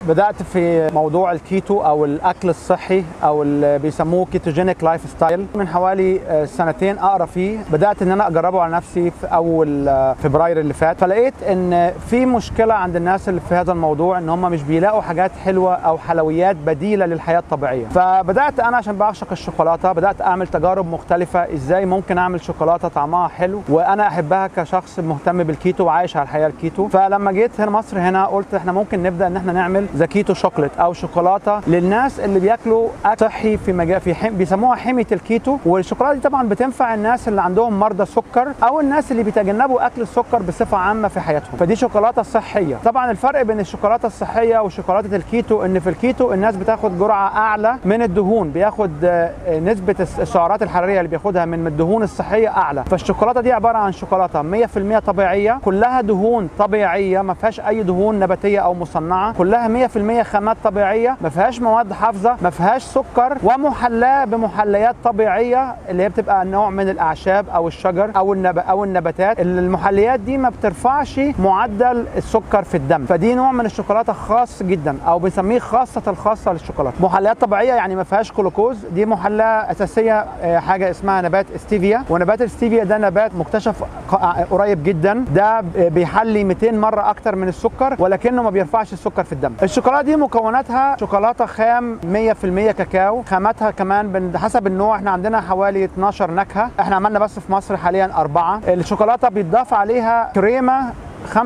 بدات في موضوع الكيتو او الاكل الصحي او اللي بيسموه كيتوجينيك لايف ستايل من حوالي سنتين اقرا فيه بدات ان انا اجربه على نفسي في اول فبراير اللي فات فلقيت ان في مشكله عند الناس اللي في هذا الموضوع ان هم مش بيلاقوا حاجات حلوه او حلويات بديله للحياه الطبيعيه فبدات انا عشان بعشق الشوكولاته بدات اعمل تجارب مختلفه ازاي ممكن اعمل شوكولاته طعمها حلو وانا احبها كشخص مهتم بالكيتو وعايش على الحياه الكيتو فلما جيت هنا مصر هنا قلت احنا ممكن نبدا ان احنا نعمل ذا كيتو شوكليت او شوكولاته للناس اللي بياكلوا اكل صحي في مجال في حم... بيسموها حميه الكيتو والشوكولاته دي طبعا بتنفع الناس اللي عندهم مرضى سكر او الناس اللي بيتجنبوا اكل السكر بصفه عامه في حياتهم فدي شوكولاته صحيه طبعا الفرق بين الشوكولاته الصحيه وشوكولاته الكيتو ان في الكيتو الناس بتاخد جرعه اعلى من الدهون بياخد نسبه السعرات الحراريه اللي بياخدها من الدهون الصحيه اعلى فالشوكولاته دي عباره عن شوكولاته 100% طبيعيه كلها دهون طبيعيه ما فيهاش اي دهون نباتيه او مصنعه كلها 100% خامات طبيعيه ما فيهاش مواد حافظه ما فيهاش سكر ومحلاه بمحليات طبيعيه اللي هي بتبقى نوع من الاعشاب او الشجر او النب... او النباتات المحليات دي ما بترفعش معدل السكر في الدم فدي نوع من الشوكولاته خاص جدا او بنسميه خاصه الخاصه للشوكولاته محليات طبيعيه يعني ما فيهاش جلوكوز دي محلاه اساسيه حاجه اسمها نبات ستيفيا ونبات الستيفيا ده نبات مكتشف قريب جدا ده بيحلي 200 مره اكتر من السكر ولكنه ما بيرفعش السكر في الدم الشوكولاته دي مكوناتها شوكولاته خام 100% كاكاو خاماتها كمان حسب النوع احنا عندنا حوالي 12 نكهه احنا عملنا بس في مصر حاليا اربعه الشوكولاته بيتضاف عليها كريمه 35%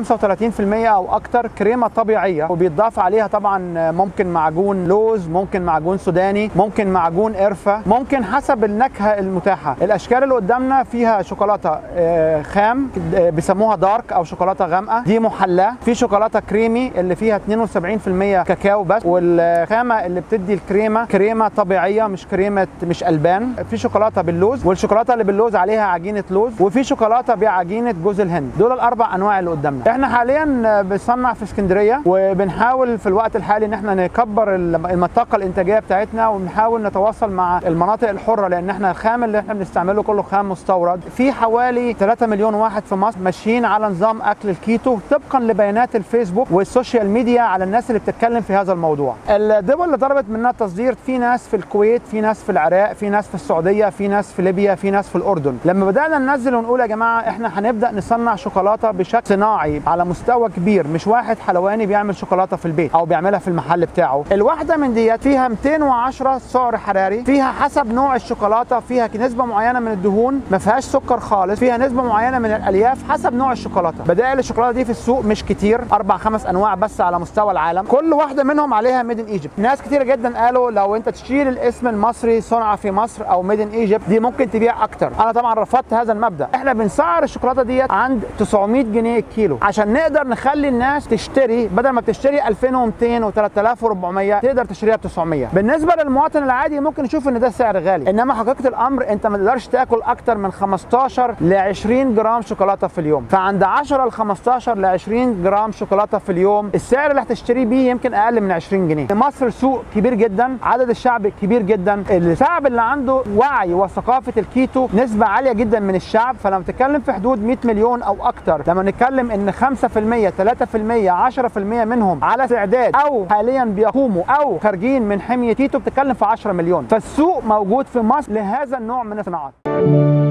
او اكتر كريمه طبيعيه وبيتضاف عليها طبعا ممكن معجون لوز ممكن معجون سوداني ممكن معجون قرفه ممكن حسب النكهه المتاحه الاشكال اللي قدامنا فيها شوكولاته خام بيسموها دارك او شوكولاته غامقه دي محلاه في شوكولاته كريمي اللي فيها 72% كاكاو بس والخامه اللي بتدي الكريمه كريمه طبيعيه مش كريمه مش البان في شوكولاته باللوز والشوكولاته اللي باللوز عليها عجينه لوز وفي شوكولاته بعجينه جوز الهند دول الاربع انواع اللي قدامنا احنا حاليا بنصنع في اسكندريه وبنحاول في الوقت الحالي ان احنا نكبر الطاقه الانتاجيه بتاعتنا وبنحاول نتواصل مع المناطق الحره لان احنا الخام اللي احنا بنستعمله كله خام مستورد في حوالي 3 مليون واحد في مصر ماشيين على نظام اكل الكيتو طبقا لبيانات الفيسبوك والسوشيال ميديا على الناس اللي بتتكلم في هذا الموضوع الدول اللي ضربت منها التصدير في ناس في الكويت في ناس في العراق في ناس في السعوديه في ناس في ليبيا في ناس في الاردن لما بدانا ننزل ونقول يا جماعه احنا هنبدا نصنع شوكولاته بشكل صناعي على مستوى كبير مش واحد حلواني بيعمل شوكولاته في البيت او بيعملها في المحل بتاعه الواحده من ديت فيها 210 سعر حراري فيها حسب نوع الشوكولاته فيها نسبه معينه من الدهون ما فيهاش سكر خالص فيها نسبه معينه من الالياف حسب نوع الشوكولاته بدائل الشوكولاته دي في السوق مش كتير اربع خمس انواع بس على مستوى العالم كل واحده منهم عليها ميد ان ايجيبت ناس كتير جدا قالوا لو انت تشيل الاسم المصري صنع في مصر او ميد ان ايجيبت دي ممكن تبيع اكتر انا طبعا رفضت هذا المبدا احنا بنسعر الشوكولاته ديت عند 900 جنيه الكيلو عشان نقدر نخلي الناس تشتري بدل ما بتشتري 2200 و3400 تقدر تشتريها ب 900 بالنسبه للمواطن العادي ممكن يشوف ان ده سعر غالي انما حقيقه الامر انت ما تقدرش تاكل اكتر من 15 ل 20 جرام شوكولاته في اليوم فعند 10 ل 15 ل 20 جرام شوكولاته في اليوم السعر اللي هتشتري بيه يمكن اقل من 20 جنيه مصر سوق كبير جدا عدد الشعب كبير جدا الشعب اللي عنده وعي وثقافه الكيتو نسبه عاليه جدا من الشعب فلما تتكلم في حدود 100 مليون او اكتر لما نتكلم ان 5% 3% 10% منهم على استعداد او حاليا بيقوموا او خارجين من حميه كيتو بتتكلم في 10 مليون فالسوق موجود في مصر لهذا النوع من الصناعات